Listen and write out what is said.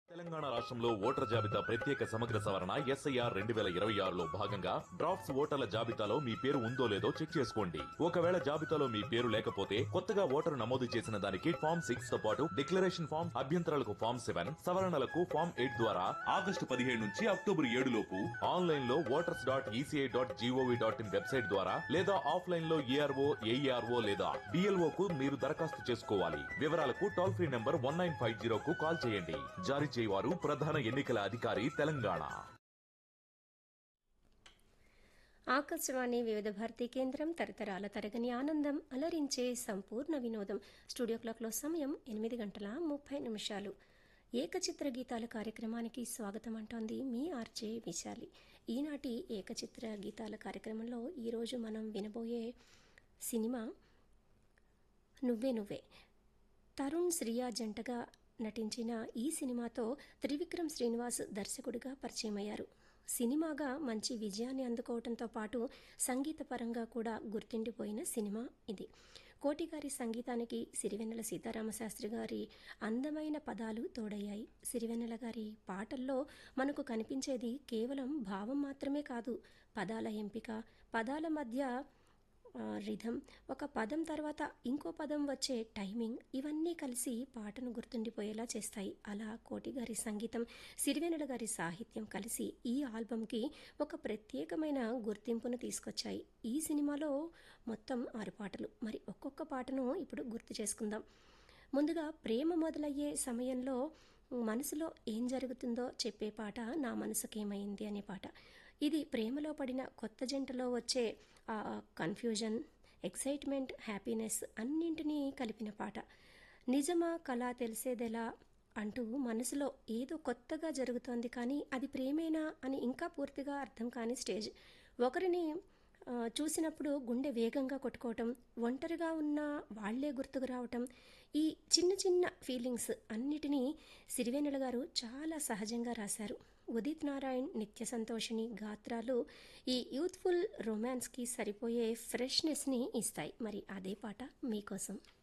తెలంగాణ రాష్ట్రంలో ఓటర్ జాబితా ప్రత్యేక సమగ్ర సవరణ ఎస్ఐఆర్ రెండు వేల ఇరవై ఆరులో భాగంగా డ్రాఫ్ట్స్ ఓటర్ల జాబితాలో మీ పేరు ఉందో లేదో చెక్ చేసుకోండి ఒకవేళ జాబితాలో మీ పేరు లేకపోతే కొత్తగా ఓటరు నమోదు చేసిన దానికి ఫామ్ సిక్స్ తో పాటు డిక్లరేషన్ ఫామ్ అభ్యంతరాలకు ఫామ్ సెవెన్ సవరణలకు ఫామ్ ఎయిట్ ద్వారా ఆగస్టు పదిహేడు నుంచి అక్టోబర్ ఏడు లోపు ఆన్లైన్ లో voters dot ECI dot gov dot in website ద్వారా లేదా ఆఫ్లైన్ లో ఏఆర్ఓ ఏఈఆర్ఓ లేదా డిఎల్ఓ కు మీరు దరఖాస్తు చేసుకోవాలి వివరాలకు toll free number one nine five zero కు కాల్ చేయండి జారీ చేయవారు ప్రధాన ఎన్నికల అధికారి తెలంగాణ ఆకాశవాణి వివిధ భారతి కేంద్రం తరతరాల తరగని ఆనందం అలరించే సంపూర్ణ వినోదం స్టూడియో క్లాక్లో సమయం ఎనిమిది గంటల ముప్పై నిమిషాలు ఏకచిత్ర గీతాల కార్యక్రమానికి స్వాగతం అంటోంది మీ ఆర్జే విశాలి ఈనాటి ఏకచిత్ర గీతాల కార్యక్రమంలో ఈరోజు మనం వినబోయే సినిమా నువ్వే నువ్వే తరుణ్ శ్రియా జంటగా నటించిన ఈ సినిమాతో త్రివిక్రమ్ శ్రీనివాస్ దర్శకుడిగా పరిచయమయ్యారు సినిమాగా మంచి విజయాన్ని అందుకోవడంతో పాటు సంగీతపరంగా కూడా గుర్తుండిపోయిన సినిమా ఇది కోటిగారి సంగీతానికి సిరివెన్నెల సీతారామశాస్త్రి గారి అందమైన పదాలు తోడయ్యాయి సిరివెన్నెల గారి పాటల్లో మనకు కనిపించేది కేవలం భావం మాత్రమే కాదు పదాల ఎంపిక పదాల మధ్య ఆ, రిథం ఒక పదం తర్వాత ఇంకో పదం వచ్చే టైమింగ్ ఇవన్నీ కలిసి పాటను గుర్తుండిపోయేలా చేస్తాయి అలా కోటి గారి సంగీతం సిరివెనెల గారి సాహిత్యం కలిసి ఈ ఆల్బంకి ఒక ప్రత్యేకమైన గుర్తింపును తీసుకొచ్చాయి ఈ సినిమాలో మొత్తం ఆరు పాటలు మరి ఒక్కొక్క పాటను ఇప్పుడు గుర్తు చేసుకుందాం ముందుగా ప్రేమ మొదలయ్యే సమయంలో మనసులో ఏం జరుగుతుందో చెప్పే పాట నా మనసుకేమైంది అనే పాట ఇది ప్రేమలో పడిన కొత్త జంటలో వచ్చే ఆ కన్ఫ్యూజన్ ఎక్సైట్మెంట్ హ్యాపీనెస్ అన్నింటినీ కలిపిన పాట నిజమా కళ తెలిసేదెలా అంటూ మనసులో ఏదో కొత్తగా జరుగుతోంది కానీ అది ప్రేమేనా అని ఇంకా పూర్తిగా అర్థం కాని స్టేజ్ ఒకరిని ఆ, చూసినప్పుడు గుండె వేగంగా కొట్టుకోవటం ఒంటరిగా ఉన్న వాళ్లే గుర్తుకు రావటం ఈ చిన్న చిన్న ఫీలింగ్స్ అన్నిటినీ సిరివెన్నెల గారు చాలా సహజంగా రాశారు ఉదిత్ నారాయణ్ నిత్య సంతోషిని గాత్రాలు ఈ యూత్ఫుల్ రొమాన్స్కి సరిపోయే ఫ్రెష్నెస్ని ఇస్తాయి మరి అదే పాట మీకోసం